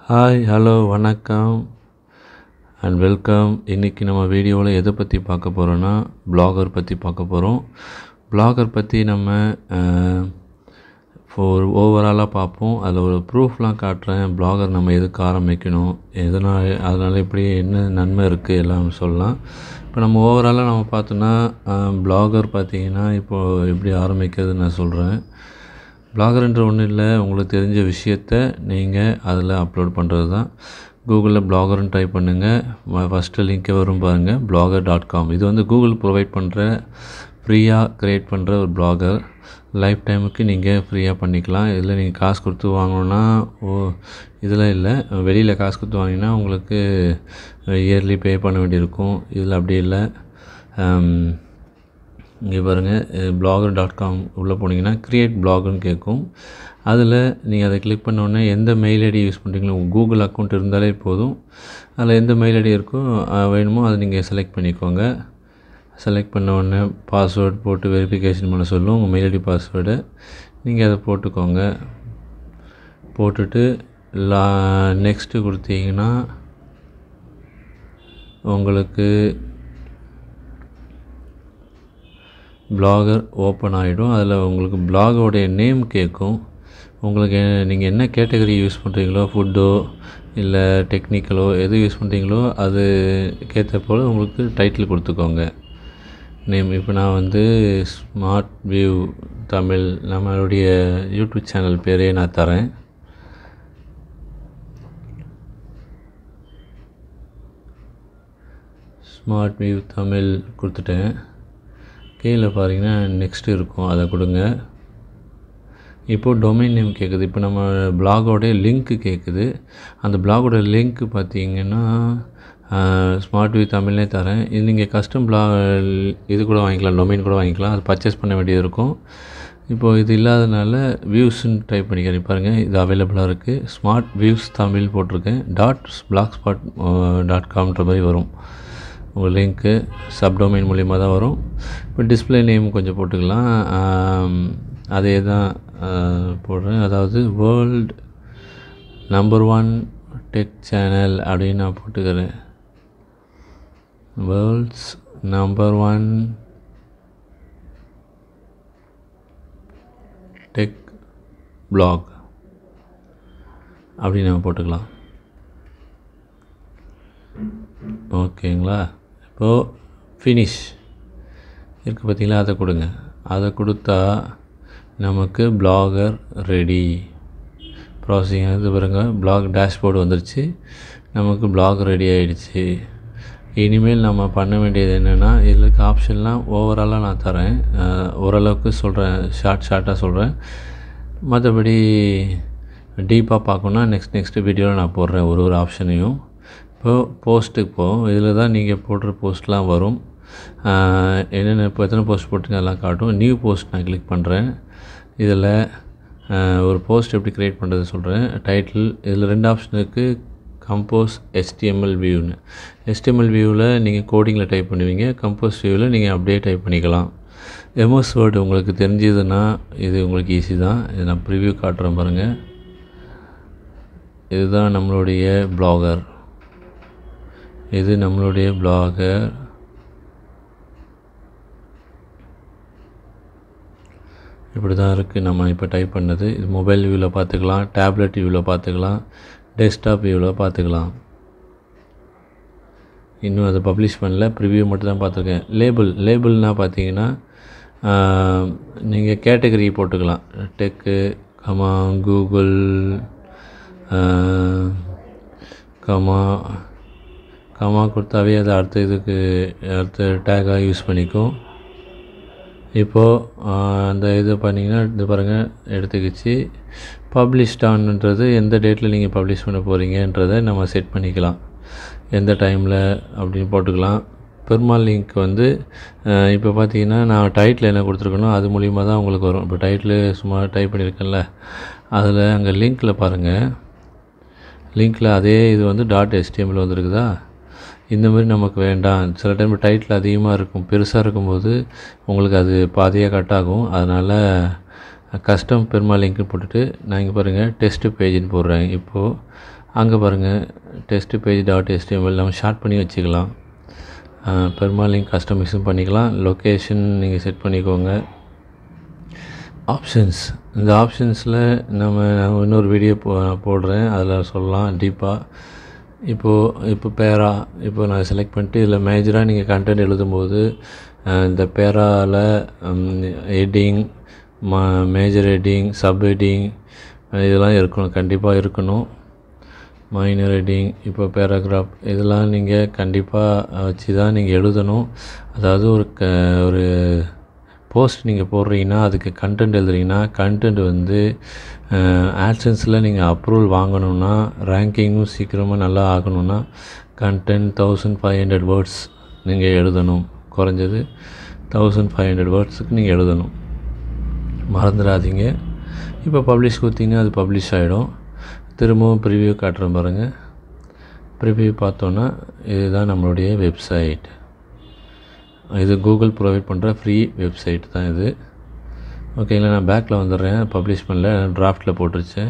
hi hello வணக்கம் and welcome இன்றைக்கி நம்ம வீடியோவில் எதை பற்றி பார்க்க போகிறோன்னா பிளாகர் பற்றி பார்க்க போகிறோம் பிளாகர் பற்றி நம்ம ஒரு ஓவராலாக பார்ப்போம் அதில் ஒரு ப்ரூஃப்லாம் காட்டுறேன் பிளாகர் நம்ம எதுக்கு ஆரம்பிக்கணும் எதனால் அதனால் இப்படி என்ன நன்மை இருக்குது எல்லாம் சொல்லலாம் இப்போ நம்ம ஓவராலாக நம்ம பார்த்தோன்னா பிளாகர் பார்த்தீங்கன்னா இப்போது எப்படி ஆரம்பிக்கிறதுன்னு நான் சொல்கிறேன் பிளாகர்ன்ற ஒன்றும் இல்லை உங்களுக்கு தெரிஞ்ச விஷயத்த நீங்கள் அதில் அப்லோட் பண்ணுறது தான் கூகுளில் பிளாகர்னு டைப் பண்ணுங்கள் ஃபஸ்ட்டு லிங்க்கே வரும் பாருங்கள் பிளாகர் டாட் காம் இது வந்து கூகுள் ப்ரொவைட் பண்ணுற ஃப்ரீயாக க்ரியேட் பண்ணுற ஒரு பிளாகர் லைஃப் டைமுக்கு நீங்கள் ஃப்ரீயாக பண்ணிக்கலாம் இதில் நீங்கள் காசு கொடுத்து வாங்கணுன்னா ஓ இதில் இல்லை வெளியில் காசு கொடுத்து வாங்கினா உங்களுக்கு இயர்லி பே பண்ண வேண்டியிருக்கும் இதில் அப்படி இல்லை இங்கே பாருங்கள் பிளாகர் டாட் காம் உள்ளே போனீங்கன்னா க்ரியேட் பிளாகுன்னு கேட்கும் அதில் நீங்கள் அதை கிளிக் பண்ணோடனே எந்த மெயில் ஐடி யூஸ் பண்ணுறீங்களோ உங்கள் கூகுள் அக்கௌண்ட் இருந்தாலே போதும் அதில் எந்த மெயில் ஐடி இருக்கோ வேணுமோ அதை நீங்கள் செலக்ட் பண்ணிக்கோங்க செலக்ட் பண்ண உடனே பாஸ்வேர்ட் போட்டு வெரிஃபிகேஷன் பண்ண சொல்லும் உங்கள் மெயில் ஐடி பாஸ்வேர்டை நீங்கள் அதை போட்டுக்கோங்க போட்டுட்டு லா நெக்ஸ்ட்டு கொடுத்தீங்கன்னா உங்களுக்கு பிளாகர் ஓப்பன் ஆகிடும் அதில் உங்களுக்கு பிளாகோடைய நேம் கேட்கும் உங்களுக்கு நீங்கள் என்ன கேட்டகரி யூஸ் பண்ணுறீங்களோ ஃபுட்டோ இல்லை டெக்னிக்கலோ எது யூஸ் பண்ணுறீங்களோ அது கேட்ட போல் உங்களுக்கு டைட்டில் கொடுத்துக்கோங்க நேம் இப்போ நான் வந்து ஸ்மார்ட் வியூ தமிழ் நம்மளுடைய யூடியூப் சேனல் பேரே நான் தரேன் ஸ்மார்ட் வியூ தமிழ் கொடுத்துட்டேன் கீழே பார்த்தீங்கன்னா நெக்ஸ்ட் இருக்கும் அதை கொடுங்க இப்போது டொமைன் நேம் கேட்குது இப்போ நம்ம பிளாகோடைய லிங்க்கு கேட்குது அந்த பிளாகோட லிங்க்கு பார்த்தீங்கன்னா ஸ்மார்ட் வியூ தமிழ்னே தரேன் இது நீங்கள் கஸ்டம் பிளா இது கூட வாங்கிக்கலாம் டொமைன் கூட வாங்கிக்கலாம் அது பர்ச்சேஸ் பண்ண வேண்டியது இருக்கும் இப்போது இது இல்லாதனால வியூஸ்ன்னு டைப் பண்ணிக்கிறேன் பாருங்கள் இது அவைலபிளாக இருக்குது ஸ்மார்ட் வியூஸ் தமிழ் போட்டிருக்கேன் டாட் பிளாக் ஸ்பாட் டாட் காம்ன்ற மாதிரி வரும் உங்கள் லிங்க்கு சப்டொமைன் மூலிமா தான் வரும் இப்போ டிஸ்பிளே நேம் கொஞ்சம் போட்டுக்கலாம் அதே தான் போடுறேன் அதாவது world number one tech channel அப்படின்னு நான் போட்டுக்கிறேன் world's number one tech blog அப்படின்னு நம்ம போட்டுக்கலாம் ஓகேங்களா இப்போது ஃபினிஷ் இருக்குது பார்த்தீங்களா அதை கொடுங்க அதை கொடுத்தா நமக்கு பிளாகர் ரெடி ப்ராசஸிங் இது பாருங்க பிளாக் டேஷ்போர்டு வந்துருச்சு நமக்கு பிளாக் ரெடி ஆகிடுச்சு இனிமேல் நம்ம பண்ண வேண்டியது என்னென்னா இதில் இருக்க ஆப்ஷன்லாம் ஓவராலாக நான் தரேன் ஓரளவுக்கு சொல்கிறேன் ஷார்ட் ஷார்ட்டாக சொல்கிறேன் மற்றபடி டீப்பாக பார்க்கணுன்னா நெக்ஸ்ட் நெக்ஸ்ட் வீடியோவில் நான் போடுறேன் ஒரு ஒரு ஆப்ஷனையும் இப்போது போஸ்ட்டுக்கு போவோம் இதில் தான் நீங்கள் போடுற போஸ்ட்லாம் வரும் என்னென்ன இப்போ எத்தனை போஸ்ட் போட்டுங்க அதெல்லாம் காட்டும் நியூ போஸ்ட் நான் கிளிக் பண்ணுறேன் இதில் ஒரு போஸ்ட் எப்படி க்ரியேட் பண்ணுறது சொல்கிறேன் டைட்டில் இதில் ரெண்டு ஆப்ஷன் இருக்குது கம்போஸ் எஸ்டிஎம்எல் வியூன்னு எஸ்டிஎம்எல் வியூவில் நீங்கள் கோடிங்கில் டைப் பண்ணுவீங்க கம்போஸ் வியூவில் நீங்கள் அப்படியே டைப் பண்ணிக்கலாம் எம்எஸ் வேர்டு உங்களுக்கு தெரிஞ்சதுன்னா இது உங்களுக்கு ஈஸி தான் இது நான் ப்ரிவ்யூ காட்டுறேன் பாருங்கள் இதுதான் நம்மளுடைய பிளாகர் இது நம்மளுடைய பிளாகர் இப்படி தான் இருக்குது நம்ம இப்போ டைப் பண்ணது இது மொபைல் வியூவில் பார்த்துக்கலாம் டேப்லெட் வியூவில் பார்த்துக்கலாம் டெஸ்க்டாப் வியூவில் பார்த்துக்கலாம் இன்னும் அதை பப்ளிஷ் பண்ணல ப்ரிவியூ மட்டும் தான் பார்த்துருக்கேன் லேபிள் லேபிள்னால் பார்த்தீங்கன்னா நீங்கள் கேட்டகரி போட்டுக்கலாம் tech comma Google comma comma கொடுத்தாவே அது அடுத்த இதுக்கு அடுத்த டேக்காக யூஸ் பண்ணிக்கும் இப்போது அந்த இது பண்ணிங்கன்னா இது பாருங்கள் எடுத்துக்கிச்சு பப்ளிஷ் ஆன்ன்றது எந்த டேட்டில் நீங்கள் பப்ளிஷ் பண்ண போகிறீங்கன்றதை நம்ம செட் பண்ணிக்கலாம் எந்த டைமில் அப்படின்னு போட்டுக்கலாம் பெருமாள் லிங்க் வந்து இப்போ பார்த்தீங்கன்னா நான் டைட்டில் என்ன கொடுத்துருக்கனோ அது மூலிமா தான் உங்களுக்கு வரும் இப்போ டைட்டில் சும்மா டைப் பண்ணியிருக்கேன்ல அதில் அங்கே லிங்க்கில் பாருங்கள் லிங்க்கில் அதே இது வந்து டாட் எஸ்டிஎம்மில் வந்துருக்குதா இந்த மாதிரி நமக்கு வேண்டாம் சில டைம் டைட்டில் அதிகமாக இருக்கும் பெருசாக இருக்கும்போது உங்களுக்கு அது பாதியாக கட் ஆகும் அதனால் கஸ்டம் பெருமாள் லிங்க் போட்டுட்டு நான் இங்கே பாருங்கள் டெஸ்ட்டு பேஜின்னு போடுறேன் இப்போது அங்கே பாருங்கள் டெஸ்ட் பேஜ் டாட் எஸ்டிஎம்எல் நம்ம ஷார்ட் பண்ணி வச்சுக்கலாம் பெருமாள் கஸ்டமைஸும் பண்ணிக்கலாம் லொக்கேஷன் நீங்கள் செட் பண்ணிக்கோங்க ஆப்ஷன்ஸ் இந்த ஆப்ஷன்ஸில் நம்ம நான் இன்னொரு வீடியோ போ போடுறேன் அதில் சொல்லலாம் டீப்பாக இப்போது இப்போ பேரா இப்போ நான் செலக்ட் பண்ணிட்டு இதில் மேஜராக நீங்கள் கண்டென்ட் எழுதும்போது இந்த பேராவில் ஹெட்டிங் மா மேஜர் ஹெட்டிங் சப் ஹெட்டிங் இதெல்லாம் இருக்கணும் கண்டிப்பாக இருக்கணும் மைனர் ஹெட்டிங் இப்போ பேராகிராஃப் இதெல்லாம் நீங்கள் கண்டிப்பாக வச்சு தான் நீங்கள் எழுதணும் அதாவது ஒரு க ஒரு போஸ்ட் நீங்கள் போடுறீங்கன்னா அதுக்கு கண்டென்ட் எழுதுறீங்கன்னா கண்டென்ட் வந்து ஆட்சன்ஸில் நீங்கள் அப்ரூவல் வாங்கணுன்னா ரேங்கிங்கும் சீக்கிரமாக நல்லா ஆகணும்னா content thousand five hundred words நீங்கள் எழுதணும் குறைஞ்சது தௌசண்ட் ஃபைவ் ஹண்ட்ரட் வேர்ட்ஸுக்கு நீங்கள் எழுதணும் மறந்துடாதீங்க இப்போ பப்ளிஷ் கொடுத்தீங்கன்னா அது பப்ளிஷ் ஆகிடும் திரும்பவும் ப்ரிவியூ காட்டுறேன் பாருங்கள் ப்ரிவியூ பார்த்தோன்னா இதுதான் நம்மளுடைய வெப்சைட் இது கூகுள் ப்ரொவைட் பண்ணுற ஃப்ரீ வெப்சைட் தான் இது ஓகேங்களா நான் பேக்கில் வந்துடுறேன் பப்ளிஷ் பண்ணல ட்ராஃப்டில் போட்டுருச்சேன்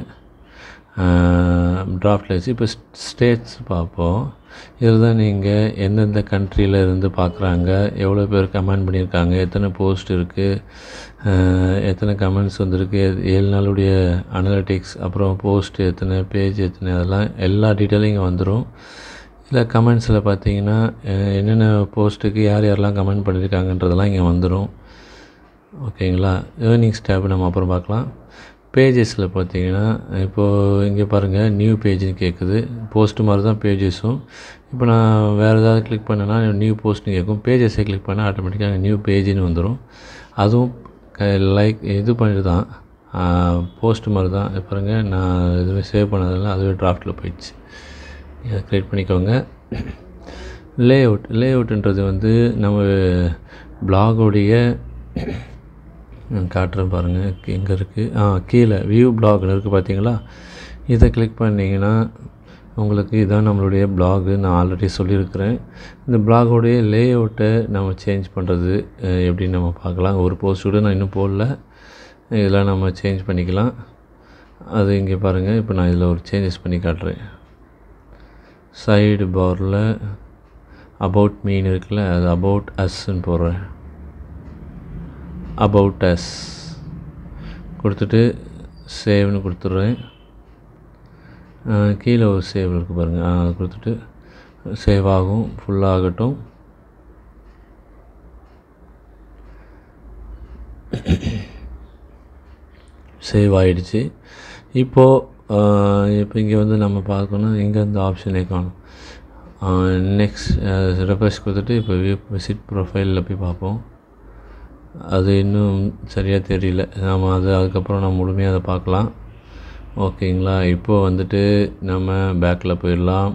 ட்ராஃப்டில் வச்சு இப்போ ஸ்டேட்ஸ் பார்ப்போம் இதில் தான் நீங்கள் எந்தெந்த கண்ட்ரியில் இருந்து பார்க்குறாங்க எவ்வளோ பேர் கமெண்ட் பண்ணியிருக்காங்க எத்தனை போஸ்ட் இருக்குது எத்தனை கமெண்ட்ஸ் வந்திருக்கு ஏழு நாளுடைய அனலிட்டிக்ஸ் அப்புறம் போஸ்ட் எத்தனை பேஜ் எத்தனை அதெல்லாம் எல்லா டீட்டெயிலும் இங்கே வந்துடும் இதில் கமெண்ட்ஸில் பார்த்தீங்கன்னா என்னென்ன போஸ்ட்டுக்கு யார் யாரெல்லாம் கமெண்ட் பண்ணியிருக்காங்கன்றதெல்லாம் இங்கே வந்துடும் ஓகேங்களா ஏர்னிங்ஸ் டேப் நம்ம அப்புறம் பார்க்கலாம் பேஜஸில் பார்த்தீங்கன்னா இப்போது இங்கே பாருங்கள் நியூ பேஜ்னு கேட்குது போஸ்ட் மாதிரி தான் பேஜஸும் இப்போ நான் வேறு ஏதாவது கிளிக் பண்ணேன்னா நியூ போஸ்ட்னு கேட்கும் பேஜஸை கிளிக் பண்ணால் ஆட்டோமேட்டிக்காக நியூ பேஜ்னு வந்துடும் அதுவும் க லைக் இது பண்ணிட்டு தான் போஸ்ட் மாதிரி தான் பாருங்கள் நான் எதுவுமே சேவ் பண்ணதில்ல அதுவே டிராஃப்டில் போயிடுச்சு இதை க்ரியேட் பண்ணிக்கோங்க லே அவுட் லே அவுட்டுன்றது வந்து நம்ம பிளாகோடைய காட்டுறேன் பாருங்கள் எங்கே இருக்குது ஆ கீழே வியூ பிளாக்னு இருக்குது பார்த்தீங்களா இதை கிளிக் பண்ணிங்கன்னா உங்களுக்கு இதான் நம்மளுடைய பிளாகு நான் ஆல்ரெடி சொல்லியிருக்கிறேன் இந்த பிளாகோடைய லே அவுட்டை நம்ம சேஞ்ச் பண்ணுறது எப்படின்னு நம்ம பார்க்கலாம் ஒரு போஸ்ட் கூட நான் இன்னும் போடல இதெல்லாம் நம்ம சேஞ்ச் பண்ணிக்கலாம் அது இங்கே பாருங்கள் இப்போ நான் இதில் ஒரு சேஞ்சஸ் பண்ணி காட்டுறேன் சைடு பாரில் அபவுட் மீன் இருக்குல்ல அது அபவுட் அஸ்ன்னு போடுறேன் அபவுட் அஸ் கொடுத்துட்டு சேவ்னு கொடுத்துட்றேன் கீழே ஒரு சேவ் இருக்குது பாருங்கள் அதை கொடுத்துட்டு சேவ் ஆகும் ஃபுல்லாகட்டும் சேவ் ஆகிடுச்சு இப்போது இப்போ இங்கே வந்து நம்ம பார்க்கணும் இங்கே இந்த ஆப்ஷனே காணும் நெக்ஸ்ட் ரெஃப்ரெஷ் கொடுத்துட்டு இப்போ விசிட் ப்ரொஃபைலில் போய் பார்ப்போம் அது இன்னும் சரியாக தெரியல நாம் அது அதுக்கப்புறம் நம்ம முழுமையாக அதை பார்க்கலாம் ஓகேங்களா இப்போது வந்துட்டு நம்ம பேக்கில் போயிடலாம்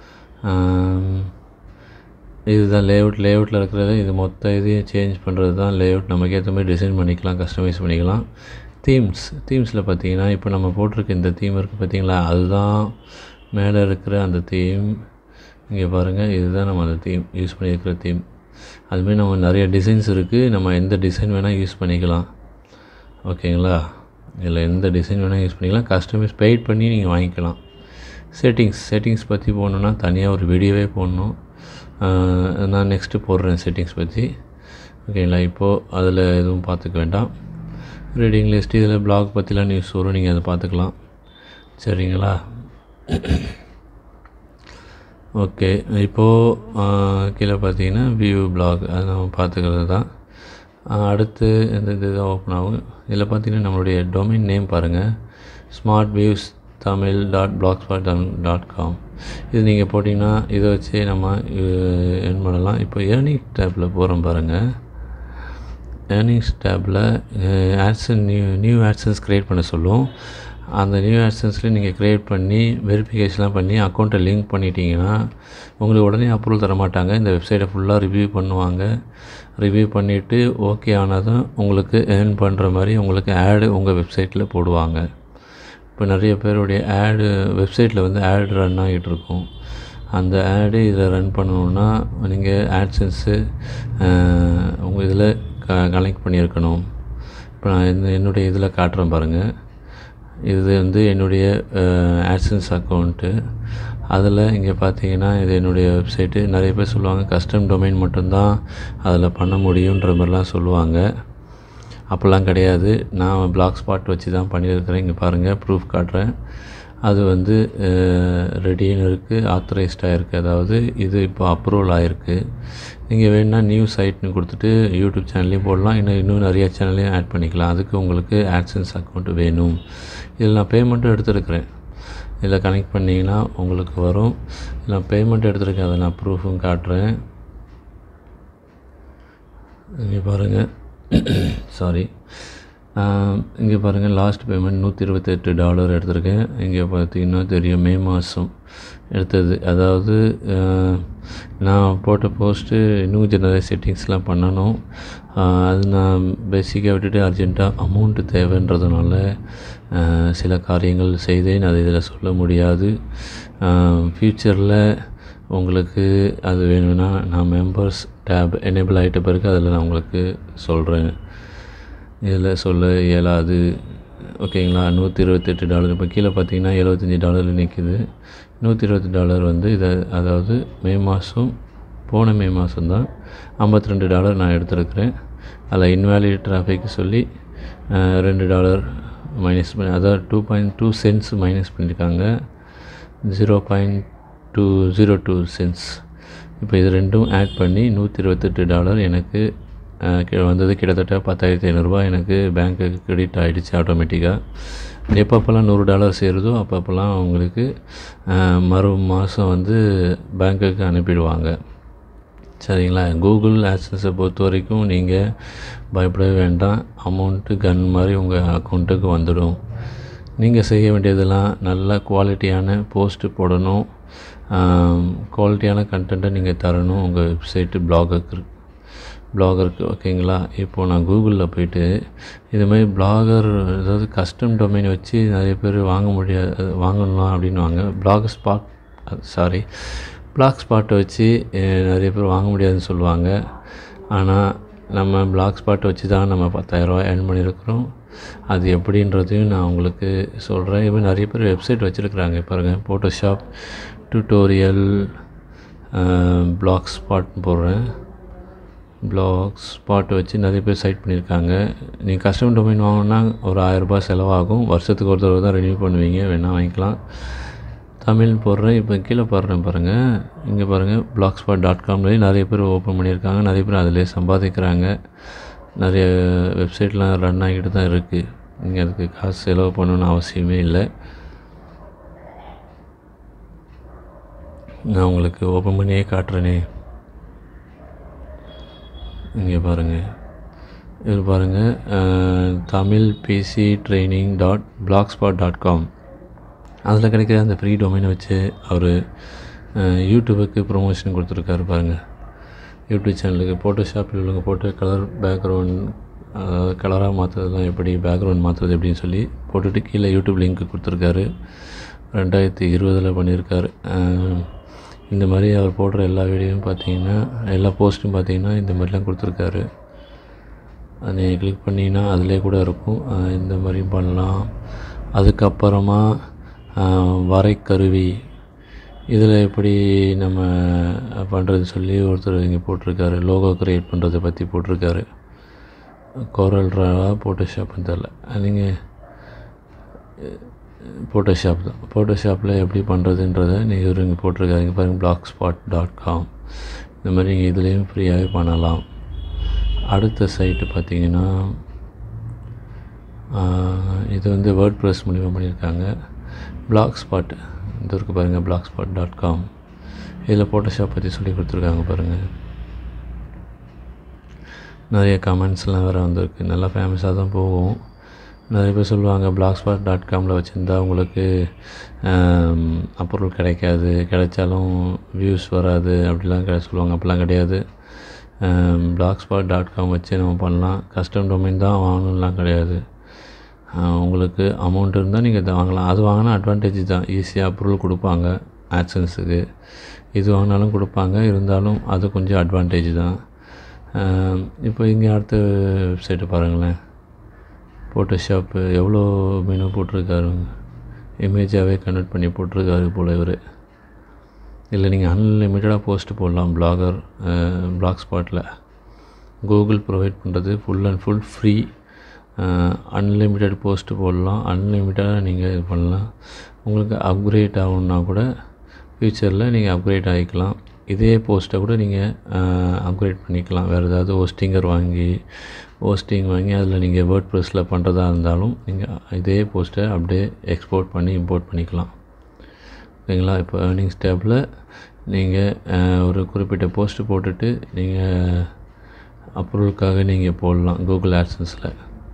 இதுதான் லேஅவுட் லேஅவுட்டில் இருக்கிறது இது மொத்த இதையும் சேஞ்ச் பண்ணுறது தான் லேஅவுட் நமக்கு ஏற்ற மாதிரி டிசைன் பண்ணிக்கலாம் கஸ்டமைஸ் பண்ணிக்கலாம் தீம்ஸ் தீம்ஸில் பார்த்தீங்கன்னா இப்போ நம்ம போட்டிருக்க இந்த தீம் இருக்குது பார்த்தீங்களா அதுதான் மேலே இருக்கிற அந்த தீம் இங்கே பாருங்கள் இதுதான் நம்ம அந்த தீம் யூஸ் பண்ணியிருக்கிற தீம் அதுமாரி நம்ம நிறைய டிசைன்ஸ் இருக்குது நம்ம எந்த டிசைன் வேணால் யூஸ் பண்ணிக்கலாம் ஓகேங்களா இதில் எந்த டிசைன் வேணால் யூஸ் பண்ணிக்கலாம் கஸ்டமைஸ் பெய்ட் பண்ணி நீங்கள் வாங்கிக்கலாம் செட்டிங்ஸ் செட்டிங்ஸ் பற்றி போகணுன்னா தனியாக ஒரு வீடியோவே போடணும் நான் நெக்ஸ்ட்டு போடுறேன் செட்டிங்ஸ் பற்றி ஓகேங்களா இப்போது அதில் எதுவும் பார்த்துக்க வேண்டாம் ரீடிங் லிஸ்ட் இதில் பிளாக் பற்றிலாம் நியூஸ் வரும் நீங்கள் அதை பார்த்துக்கலாம் சரிங்களா ஓகே இப்போது கீழே பார்த்தீங்கன்னா வியூ பிளாக் அது நம்ம பார்த்துக்கிறது தான் அடுத்து இந்த இது ஓப்பன் ஆகும் இதில் பார்த்தீங்கன்னா நம்மளுடைய டொமைன் நேம் பாருங்கள் smart views Tamil dot black blogspot Tamil dot com இது நீங்கள் போட்டிங்கன்னா இதை வச்சு நம்ம என் பண்ணலாம் இப்போ ஏர்னிங் டேப்பில் போகிறோம் பாருங்கள் ஏர்னிங்ஸ் டேப்பில் AdSense new new AdSense create பண்ண சொல்லும் அந்த நியூ ஆட்சன்ஸில் நீங்கள் க்ரியேட் பண்ணி வெரிஃபிகேஷன்லாம் பண்ணி அக்கௌண்ட்டை லிங்க் பண்ணிட்டீங்கன்னா உங்களுக்கு உடனே அப்ரூவல் தர மாட்டாங்க இந்த வெப்சைட்டை ஃபுல்லாக ரிவ்யூ பண்ணுவாங்க ரிவ்யூ பண்ணிவிட்டு ஓகே ஆனதும் உங்களுக்கு ஏர்ன் பண்ணுற மாதிரி உங்களுக்கு ஆடு உங்கள் வெப்சைட்டில் போடுவாங்க இப்போ நிறைய பேருடைய ஆடு வெப்சைட்டில் வந்து ஆட் ரன் ஆகிட்டு இருக்கும் அந்த ஆடு இதில் ரன் பண்ணணுன்னா நீங்கள் ஆட்சன்ஸு உங்கள் இதில் க கனெக்ட் பண்ணியிருக்கணும் இப்போ நான் இந்த என்னுடைய இதில் காட்டுறேன் பாருங்கள் இது வந்து என்னுடைய ஆட்சன்ஸ் அக்கௌண்ட்டு அதில் இங்கே பார்த்தீங்கன்னா இது என்னுடைய வெப்சைட்டு நிறைய பேர் சொல்லுவாங்க கஸ்டம் டொமைன் மட்டும்தான் அதில் பண்ண முடியுன்ற மாதிரிலாம் சொல்லுவாங்க அப்போல்லாம் கிடையாது நான் பிளாக் ஸ்பாட் வச்சு தான் பண்ணியிருக்கிறேன் இங்கே பாருங்கள் ப்ரூஃப் காட்டுறேன் அது வந்து ரெடின்னு இருக்குது ஆத்தரைஸ்டாக இருக்குது அதாவது இது இப்போ அப்ரூவல் ஆகிருக்கு நீங்கள் வேணுன்னா நியூ சைட்னு கொடுத்துட்டு யூடியூப் சேனல்லையும் போடலாம் இன்னும் இன்னும் நிறைய சேனல்லையும் ஆட் பண்ணிக்கலாம் அதுக்கு உங்களுக்கு ஆட்சன்ஸ் அக்கௌண்ட் வேணும் இதில் நான் பேமெண்ட்டும் எடுத்துருக்கிறேன் இதில் கனெக்ட் பண்ணிங்கன்னா உங்களுக்கு வரும் நான் பேமெண்ட் எடுத்துருக்கேன் அதை நான் ப்ரூஃபும் காட்டுறேன் இங்கே பாருங்கள் சாரி இங்கே பாருங்கள் லாஸ்ட் பேமெண்ட் நூற்றி இருபத்தெட்டு டாலர் எடுத்திருக்கேன் இங்கே பார்த்தீங்கன்னா தெரியும் மே மாதம் எடுத்தது அதாவது நான் போட்ட போஸ்ட்டு இன்னும் நிறைய செட்டிங்ஸ்லாம் பண்ணணும் அது நான் பேசிக்காக விட்டுட்டு அர்ஜெண்ட்டாக அமௌண்ட்டு தேவைன்றதுனால சில காரியங்கள் செய்தேன் அது இதில் சொல்ல முடியாது ஃப்யூச்சரில் உங்களுக்கு அது வேணும்னா நான் மெம்பர்ஸ் டேப் எனேபிள் ஆகிட்ட பிறகு அதில் நான் உங்களுக்கு சொல்கிறேன் இதில் சொல்ல இயலாது ஓகேங்களா நூற்றி இருபத்தெட்டு டாலர் இப்போ கீழே பார்த்தீங்கன்னா எழுபத்தஞ்சி டாலர் நிற்கிது நூற்றி இருபத்தி டாலர் வந்து இதை அதாவது மே மாதம் போன மே மாதம் தான் ஐம்பத்தி ரெண்டு டாலர் நான் எடுத்துருக்கிறேன் அதில் இன்வேலிட் டிராஃபிக் சொல்லி ரெண்டு டாலர் மைனஸ் பண்ணி அதாவது two point two cents minus பண்ணியிருக்காங்க zero point two zero two cents இப்போ இது ரெண்டும் ஆட் பண்ணி நூற்றி இருபத்தெட்டு டாலர் எனக்கு வந்தது கிட்டத்தட்ட பத்தாயிரத்தி ஐநூறுரூவா எனக்கு பேங்க்குக்கு கிரெடிட் ஆகிடுச்சு ஆட்டோமேட்டிக்காக எப்பப்போல்லாம் நூறு டாலர் சேருதோ அப்பப்போல்லாம் உங்களுக்கு மறு மாதம் வந்து பேங்க்குக்கு அனுப்பிடுவாங்க சரிங்களா கூகுள் ஆக்சஸை பொறுத்த வரைக்கும் நீங்கள் பயப்படவே வேண்டாம் அமௌண்ட்டு கன் மாதிரி உங்கள் அக்கௌண்ட்டுக்கு வந்துடும் நீங்கள் செய்ய வேண்டியதெல்லாம் நல்ல குவாலிட்டியான போஸ்ட்டு போடணும் குவாலிட்டியான கண்டென்ட்டை நீங்கள் தரணும் உங்கள் வெப்சைட்டு பிளாகுக்கு பிளாகருக்கு ஓகேங்களா இப்போது நான் கூகுளில் போயிட்டு இதுமாதிரி பிளாகர் அதாவது கஸ்டம் டொமைன் வச்சு நிறைய பேர் வாங்க முடியாது வாங்கலாம் அப்படின்வாங்க பிளாக் ஸ்பாட் சாரி பிளாக் ஸ்பாட்டை வச்சு நிறைய பேர் வாங்க முடியாதுன்னு சொல்லுவாங்க ஆனால் நம்ம பிளாக் ஸ்பாட்டை வச்சு தான் நம்ம பத்தாயிரரூவா ஏர்ன் பண்ணியிருக்கிறோம் அது எப்படின்றதையும் நான் உங்களுக்கு சொல்கிறேன் இப்போ நிறைய பேர் வெப்சைட் வச்சுருக்குறாங்க பாருங்கள் ஃபோட்டோஷாப் டுட்டோரியல் பிளாக் ஸ்பாட் போடுறேன் பிளாக் ஸ்பாட்டை வச்சு நிறைய பேர் சைட் பண்ணியிருக்காங்க நீங்கள் கஸ்டமர் டொமைன் வாங்கினா ஒரு ஆயரரூபா செலவாகும் வருஷத்துக்கு ஒரு தடவை தான் ரெனியூ பண்ணுவீங்க வேணால் வாங்கிக்கலாம் தமிழ் போடுறேன் இப்போ கீழே பாடுறேன் பாருங்கள் இங்கே பாருங்கள் பிளாக் ஸ்பாட் டாட் காம்லேயும் நிறைய பேர் ஓப்பன் பண்ணியிருக்காங்க நிறைய பேர் அதிலே சம்பாதிக்கிறாங்க நிறைய வெப்சைட்லாம் ரன் ஆகிட்டு தான் இருக்குது நீங்கள் அதுக்கு காசு செலவு பண்ணணுன்னு அவசியமே இல்லை நான் உங்களுக்கு ஓப்பன் பண்ணியே காட்டுறேனே இங்கே பாருங்கள் இது பாருங்கள் Tamil PC training dot black spot dot com அதில் கிடைக்கிற அந்த ஃப்ரீ டொமைனை வச்சு அவர் யூடியூபுக்கு ப்ரொமோஷன் கொடுத்துருக்காரு பாருங்கள் யூடியூப் சேனலுக்கு ஃபோட்டோஷாப்பில் உள்ளவங்க போட்டு கலர் பேக்ரவுண்ட் அதாவது கலராக மாற்றுறதுலாம் எப்படி பேக்ரவுண்ட் மாற்றுறது எப்படின்னு சொல்லி போட்டுட்டு கீழே யூடியூப் லிங்க் கொடுத்துருக்காரு ரெண்டாயிரத்தி இருபதில் பண்ணியிருக்காரு இந்த மாதிரி அவர் போடுற எல்லா வீடியோவும் பார்த்தீங்கன்னா எல்லா போஸ்ட்டும் பார்த்தீங்கன்னா இந்த மாதிரிலாம் கொடுத்துருக்காரு அதை நீங்கள் கிளிக் பண்ணிங்கன்னா அதிலே கூட இருக்கும் இந்த மாதிரி பண்ணலாம் அதுக்கப்புறமா வரைக்கருவி இதில் எப்படி நம்ம பண்ணுறது சொல்லி ஒருத்தர் இங்கே போட்டிருக்காரு லோகோ க்ரியேட் பண்ணுறதை பற்றி போட்டிருக்காரு கோரல் ட்ராவா ஃபோட்டோஷாப்னு தெரில நீங்கள் ஃபோட்டோஷாப் தான் ஃபோட்டோஷாப்பில் எப்படி பண்ணுறதுன்றதை நீங்கள் இங்கே போட்டிருக்காருங்க பாருங்கள் பிளாக் ஸ்பாட் டாட் காம் இந்த மாதிரி நீங்கள் இதுலேயும் ஃப்ரீயாகவே பண்ணலாம் அடுத்த சைட்டு பார்த்தீங்கன்னா இது வந்து வேர்ட் ப்ரெஸ் மூலிமா பண்ணியிருக்காங்க பிளாக் ஸ்பாட் இது இருக்குது பாருங்கள் பிளாக் ஸ்பாட் டாட் காம் இதில் ஃபோட்டோஷாப் பற்றி சொல்லி கொடுத்துருக்காங்க பாருங்கள் நிறைய கமெண்ட்ஸ்லாம் வேறு வந்திருக்கு நல்லா ஃபேமஸாக தான் போகும் நிறைய பேர் சொல்லுவாங்க பிளாக் ஸ்பாட் டாட் காமில் வச்சுருந்தா உங்களுக்கு அப்ரூவல் கிடைக்காது கிடைச்சாலும் வியூஸ் வராது அப்படிலாம் கிடை சொல்லுவாங்க அப்படிலாம் கிடையாது பிளாக் ஸ்பாட் டாட் காம் வச்சு நம்ம பண்ணலாம் கஸ்டம் டொமைன் தான் வாங்கணும்லாம் கிடையாது உங்களுக்கு அமௌண்ட் இருந்தால் நீங்கள் இதை வாங்கலாம் அது வாங்கினா அட்வான்டேஜ் தான் ஈஸியாக அப்ரூவல் கொடுப்பாங்க ஆக்சன்ஸுக்கு இது வாங்கினாலும் கொடுப்பாங்க இருந்தாலும் அது கொஞ்சம் அட்வான்டேஜ் தான் இப்போ இங்கே அடுத்த வெப்சைட்டை பாருங்களேன் ஃபோட்டோஷாப்பு எவ்வளோ மெனு போட்டிருக்காரு இமேஜாகவே கன்வெர்ட் பண்ணி போட்டிருக்காரு போல் இவர் இல்லை நீங்கள் அன்லிமிட்டடாக போஸ்ட் போடலாம் பிளாகர் பிளாக் ஸ்பாட்டில் கூகுள் ப்ரொவைட் பண்ணுறது full and full free unlimited post போடலாம் அன்லிமிட்டடாக நீங்கள் இது பண்ணலாம் உங்களுக்கு அப்கிரேட் ஆகணுன்னா கூட ஃப்யூச்சரில் நீங்கள் அப்கிரேட் ஆகிக்கலாம் இதே போஸ்ட்டை கூட நீங்கள் அப்கிரேட் பண்ணிக்கலாம் வேறு ஏதாவது ஹோஸ்டிங்கர் வாங்கி ஹோஸ்டிங் வாங்கி அதில் நீங்கள் வேர்ட் ப்ரெஸ்ஸில் பண்ணுறதா இருந்தாலும் நீங்கள் இதே போஸ்ட்டை அப்படியே எக்ஸ்போர்ட் பண்ணி இம்போர்ட் பண்ணிக்கலாம் ஓகேங்களா இப்போ ஏர்னிங்ஸ் டேப்பில் நீங்கள் ஒரு குறிப்பிட்ட போஸ்ட்டு போட்டுட்டு நீங்கள் அப்ரூவலுக்காக நீங்கள் போடலாம் கூகுள் ஆட்சன்ஸில்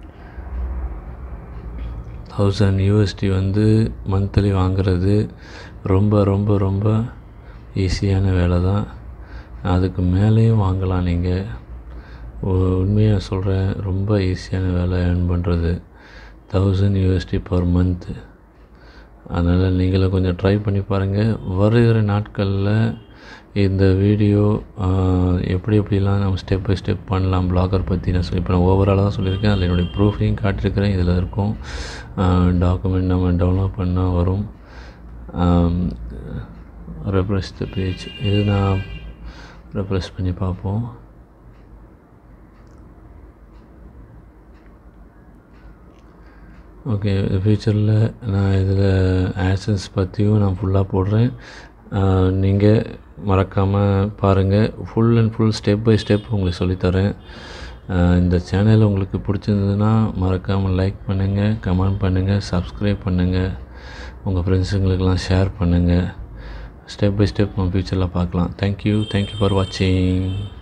தௌசண்ட் யூஎஸ்டி வந்து மந்த்லி வாங்குறது ரொம்ப ரொம்ப ரொம்ப ஈஸியான வேலை தான் அதுக்கு மேலேயும் வாங்கலாம் நீங்கள் உண்மையாக சொல்கிறேன் ரொம்ப ஈஸியான வேலை ஏர்ன் பண்ணுறது தௌசண்ட் யூஎஸ்டி பர் மந்த்து அதனால் நீங்களும் கொஞ்சம் ட்ரை பண்ணி பாருங்கள் வருகிற நாட்களில் இந்த வீடியோ எப்படி எப்படிலாம் நம்ம ஸ்டெப் பை ஸ்டெப் பண்ணலாம் பிளாகர் பற்றி நான் சொல்லி இப்போ நான் ஓவராலாக தான் சொல்லியிருக்கேன் அதில் என்னுடைய ப்ரூஃபையும் காட்டியிருக்கிறேன் இதில் இருக்கும் டாக்குமெண்ட் நம்ம டவுன்லோட் பண்ணால் வரும் ரெப்ரெஸ் த பேஜ் இது நான் ரெப்ரெஸ் பண்ணி பார்ப்போம் ஓகே ஃப்யூச்சரில் நான் இதில் ஆக்சன்ஸ் பற்றியும் நான் ஃபுல்லாக போடுறேன் நீங்கள் மறக்காமல் பாருங்கள் full and full step by step உங்களுக்கு சொல்லித்தரேன் இந்த சேனல் உங்களுக்கு பிடிச்சிருந்ததுன்னா மறக்காமல் லைக் பண்ணுங்கள் கமெண்ட் பண்ணுங்கள் சப்ஸ்கிரைப் பண்ணுங்கள் உங்கள் ஃப்ரெண்ட்ஸுங்களுக்கெல்லாம் ஷேர் பண்ணுங்கள் ஸ்டெப் பை ஸ்டெப் நம்ம ஃப்யூச்சரில் பார்க்கலாம் தேங்க்யூ தேங்க்யூ ஃபார் வாட்சிங்